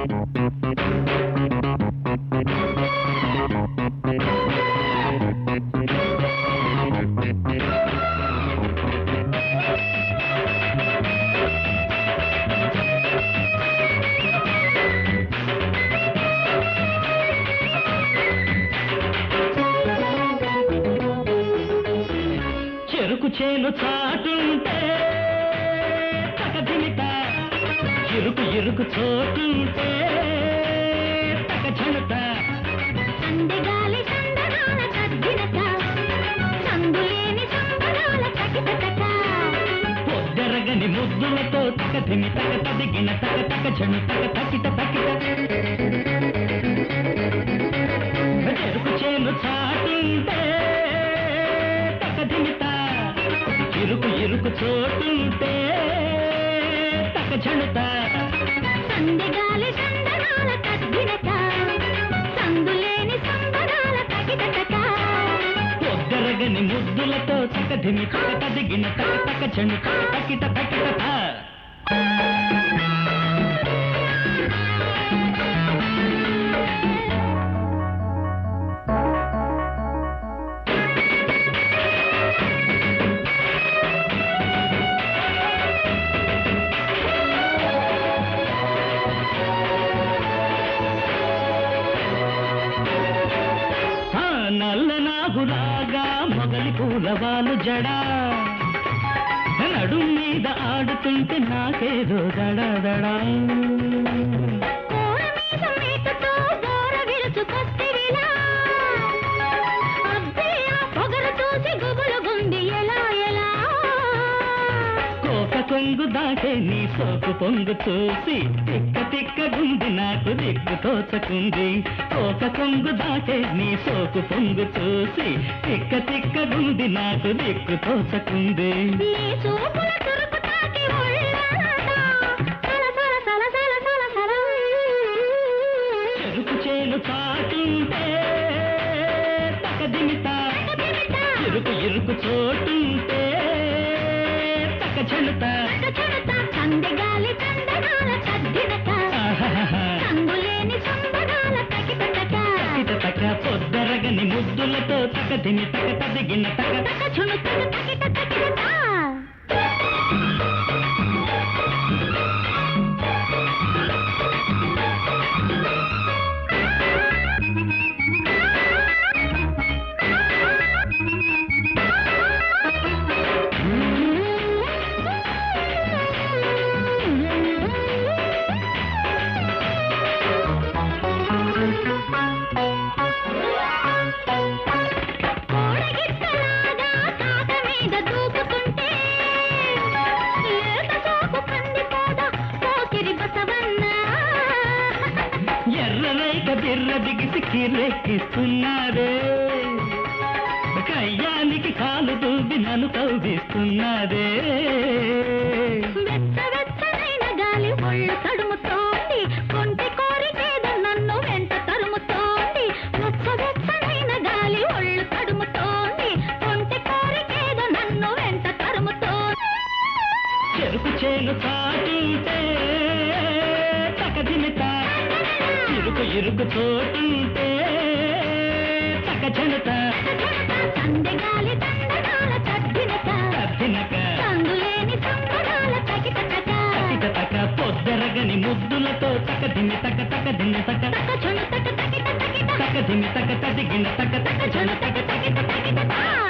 చెరుకు చేను చాటుంటే తకదిమిత ఇరుకు ఇరుకు చోటుంటే తక చెడుత సందెగాలి సందనాల తద్దినక సందులేని సంబరాల చకితక పొద్దరగని ముద్దులతో తకదిమి తక తదిగిన తక తక చెడు తక తకిట తకిట చెరుకు చేను చాటుంటే తకదిమిత ఇరుకు ఇరుకు చోటుంటే తక చెడుత సందెగాలి సందనాల తద్దినక సందులేని సంబరాల చకితక పొద్దరగని ముద్దులతో తకదిమి తక తదిగిన తక తక చెడు తక తకిట తకిట తా. ఆ నల్ల నాగులాగా మొగలి పూలవాలు జడా నడు మీద ఆడుతుంటే నాకేదో దడా దడా కోర మీద మేకతో గోర విరుచుకొస్తివిలా అబ్బే ఆ పొగరు చూసి గుబులు గుంది ఎలా ఎలా కోక కొంగు దాటే నీ సోకు పొంగు చూసి తిక్క తిక్క గుంది నాకు దిక్కు తోచకుంది కోక కొంగు దాటే నీ సోకు పొంగు చూసి తిక్క తిక్క గుంది నాకు దిక్కు తోచకుంది నీ చూపుల చురుకు తాకి ఒళ్ళానా సల సల సల సల సల సల చెరుకు చేను చాటుంటే తకదిమిత ఇరుకు ఇరుకు చోటుంటే తక చెడుత సందెగాలి చందనాల తద్దినక సందులేని సంబరాల తకితక తకిట తక పొద్దరగని ముద్దులతో తకదిమి తక తదిగిన తక తక చును తక తకిట తకిట కోడగిత్తలాగా కాట మీద దూకుతుంటే లేత సోకు కందిపోదా పోకిరి బసవన్న ఎర్రరేక బిర్ర బిగిసి కిరెక్కిస్తున్నారే కయ్యానికి కాలు దూబి నన్ను కౌగిస్తున్నారే వెచ్చ వెచ్చనైన గాలి ఒళ్ళు తడుముతోంది కొంటి కోరికేదో నన్ను వెంట తరుముతోంది వెచ్చ వెచ్చనైన గాలి ఒళ్ళు తడుముతోంది కొంటి కోరికేదో నన్ను వెంట తరుముతోంది చెరుకు చేను చాటుంటే తకదిమిత ఇరుకు ఇరుకు చోటుంటే తక చెడుత సందెగాలి దండనాల తద్దినక తద్దినక సందులేని సంబరాల తకితక తకిట తక పొద్దరగని ముద్దులతో తకదిమి తక తకదిమి తక తక చును తక తకిట తకిట తకదిమి తక తదిగిన తక తక చెడు తక తకిట తకిట తకిట